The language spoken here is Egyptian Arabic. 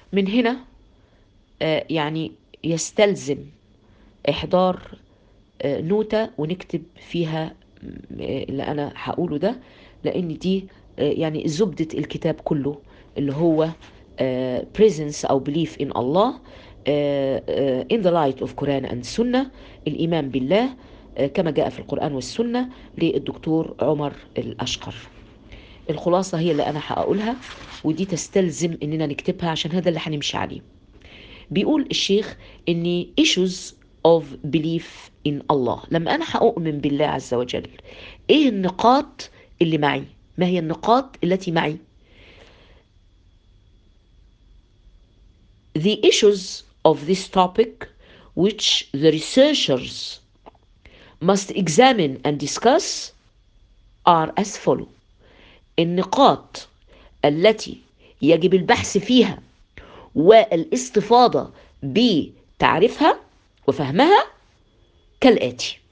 من هنا آه، يعني يستلزم إحضار آه، نوتة ونكتب فيها م- آه، اللي أنا هقوله ده لأن دي آه، يعني زبدة الكتاب كله اللي هو آه، presence أو belief in الله آه، آه، in the light of Quran and سنة الإيمان بالله آه، كما جاء في القرآن والسنة للدكتور عمر الأشقر الخلاصة هي اللي أنا هقولها ودي تستلزم إننا نكتبها عشان هذا اللي هنمشي عليه بيقول الشيخ إن issues of belief in الله لما أنا هأؤمن بالله عز وجل إيه النقاط اللي معي ما هي النقاط التي معي the issues of this topic which the researchers must examine and discuss are as follow النقاط التي يجب البحث فيها والاستفاضة بتعريفها وفهمها كالآتي